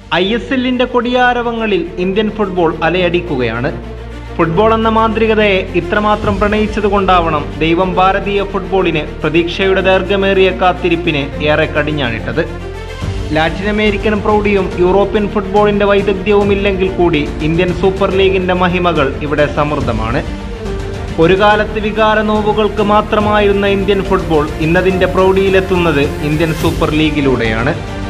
I S എല്ലിന്റെ കൊടിയാരവങ്ങളിൽ Indian football അലയടിക്കുകയാണ് ഫുട്ബോൾ എന്ന മാന്ത്രികതയെ ഇത്രമാത്രം പ്രണയിച്ചതുകൊണ്ടാവണം ദൈവം ഭാരതീയ ഫുട്ബോളിന് പ്രതീക്ഷയുടെ ദൈർഘ്യമേറിയ കാത്തിരിപ്പിന് ഏറെ കടിഞ്ഞാണിട്ടത് ലാറ്റിൻ അമേരിക്കൻ പ്രൗഢിയും യൂറോപ്യൻ ഫുട്ബോളിന്റെ വൈദഗ്ധ്യവും ഇല്ലെങ്കിൽ കൂടി ഇന്ത്യൻ സൂപ്പർ ലീഗിന്റെ മഹിമകൾ ഇവിടെ സമൃദ്ധമാണ് ഒരു കാലത്ത് വികാര നോവുകൾക്ക് മാത്രമായിരുന്ന ഇന്ത്യൻ ഫുട്ബോൾ ഇന്നതിന്റെ പ്രൗഢിയിലെത്തുന്നത് ഇന്ത്യൻ സൂപ്പർ ലീഗിലൂടെയാണ്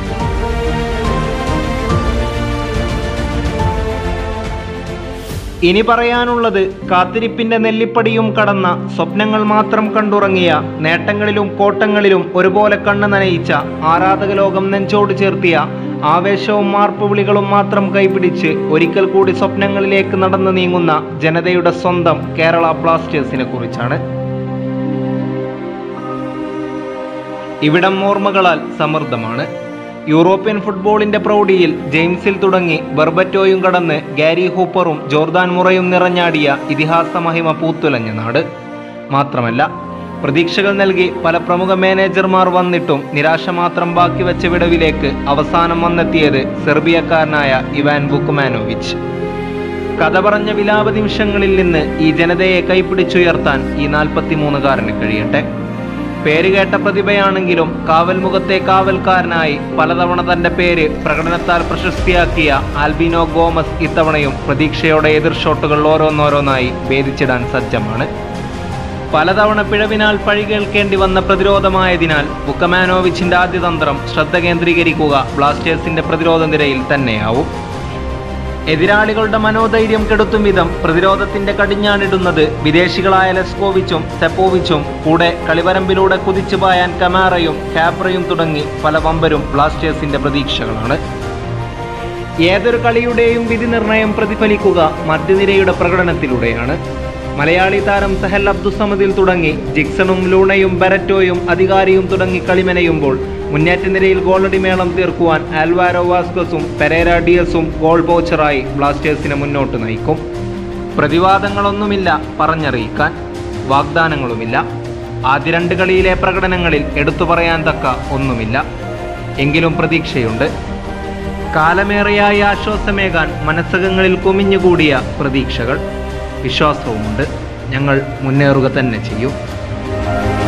ഇനി പറയാനുള്ളത് കാത്തിരിപ്പിന്റെ നെല്ലിപ്പടിയും കടന്ന സ്വപ്നങ്ങൾ മാത്രം കണ്ടുറങ്ങിയ നേട്ടങ്ങളിലും കോട്ടങ്ങളിലും ഒരുപോലെ കണ്ണു നനയിച്ച ആരാധക ലോകം നെഞ്ചോട് ചേർത്തിയ ആവേശവും മാർപ്പുവിളികളും മാത്രം കൈപിടിച്ച് ഒരിക്കൽ കൂടി സ്വപ്നങ്ങളിലേക്ക് നടന്നു നീങ്ങുന്ന ജനതയുടെ സ്വന്തം കേരള ബ്ലാസ്റ്റേഴ്സിനെ കുറിച്ചാണ് ഇവിടം ഓർമ്മകളാൽ സമൃദ്ധമാണ് യൂറോപ്യൻ ഫുട്ബോളിന്റെ പ്രൗഢിയിൽ ജെയിംസിൽ തുടങ്ങി ബെർബറ്റോയും കടന്ന് ഗാരി ഹൂപ്പറും ജോർദാൻ മുറയും നിറഞ്ഞാടിയ ഇതിഹാസ മഹിമ പൂത്തുലഞ്ഞ നാട് മാത്രമല്ല പ്രതീക്ഷകൾ നൽകി പല പ്രമുഖ മാനേജർമാർ വന്നിട്ടും നിരാശ മാത്രം ബാക്കി വെച്ച വിടവിലേക്ക് അവസാനം വന്നെത്തിയത് സെർബിയക്കാരനായ ഇവാൻ ബുക്കുമാനോവിച്ച് കഥ പറഞ്ഞ വിലാപ നിമിഷങ്ങളിൽ നിന്ന് ഈ ജനതയെ കൈപ്പിടിച്ചുയർത്താൻ ഈ നാൽപ്പത്തിമൂന്നുകാരന് കഴിയട്ടെ പേരുകേട്ട പ്രതിഭയാണെങ്കിലും കാവൽ മുഖത്തെ കാവൽക്കാരനായി പലതവണ തന്റെ പേര് പ്രകടനത്താൽ പ്രശസ്തിയാക്കിയ ആൽബിനോ ഗോമസ് ഇത്തവണയും പ്രതീക്ഷയോടെ എതിർ ഷോട്ടുകൾ ഓരോന്നോരോന്നായി ഭേദിച്ചിടാൻ സജ്ജമാണ് പലതവണ പിഴവിനാൽ പഴി കേൾക്കേണ്ടി വന്ന പ്രതിരോധമായതിനാൽ ബുക്കമാനോവിച്ചിന്റെ ആദ്യ തന്ത്രം ശ്രദ്ധ കേന്ദ്രീകരിക്കുക ബ്ലാസ്റ്റേഴ്സിന്റെ പ്രതിരോധ നിരയിൽ തന്നെയാവും എതിരാളികളുടെ മനോധൈര്യം കെടുത്തും വിധം പ്രതിരോധത്തിന്റെ കടിഞ്ഞാണിടുന്നത് വിദേശികളായ ലെസ്കോവിച്ചും സെപ്പോവിച്ചും കൂടെ കളിവരമ്പിലൂടെ കുതിച്ചു പായാൻ കമാറയും കാപ്രയും തുടങ്ങി പല വമ്പരും ബ്ലാസ്റ്റേഴ്സിന്റെ പ്രതീക്ഷകളാണ് ഏതൊരു കളിയുടെയും വിധി നിർണയം പ്രതിഫലിക്കുക മധ്യനിരയുടെ പ്രകടനത്തിലൂടെയാണ് മലയാളി താരം സഹൽ അബ്ദുസമദിൽ തുടങ്ങി ജിക്സണും ലൂണയും ബെരറ്റോയും അധികാരിയും തുടങ്ങി കളിമെനയുമ്പോൾ മുന്നേറ്റ നിരയിൽ ഗോളടി മേളം തീർക്കുവാൻ ആൽവാരോ വാസ്കസും പെരേര ഡിയസും ഗോൾ ബോച്ചറായി ബ്ലാസ്റ്റേഴ്സിനെ മുന്നോട്ട് നയിക്കും പ്രതിവാദങ്ങളൊന്നുമില്ല പറഞ്ഞറിയിക്കാൻ വാഗ്ദാനങ്ങളുമില്ല ആദ്യ രണ്ട് കളിയിലെ പ്രകടനങ്ങളിൽ എടുത്തു പറയാൻ തക്ക ഒന്നുമില്ല എങ്കിലും പ്രതീക്ഷയുണ്ട് കാലമേറെയായി ആശ്വാസമേകാൻ മനസ്സകങ്ങളിൽ കുമിഞ്ഞുകൂടിയ പ്രതീക്ഷകൾ വിശ്വാസവുമുണ്ട് ഞങ്ങൾ മുന്നേറുക തന്നെ ചെയ്യും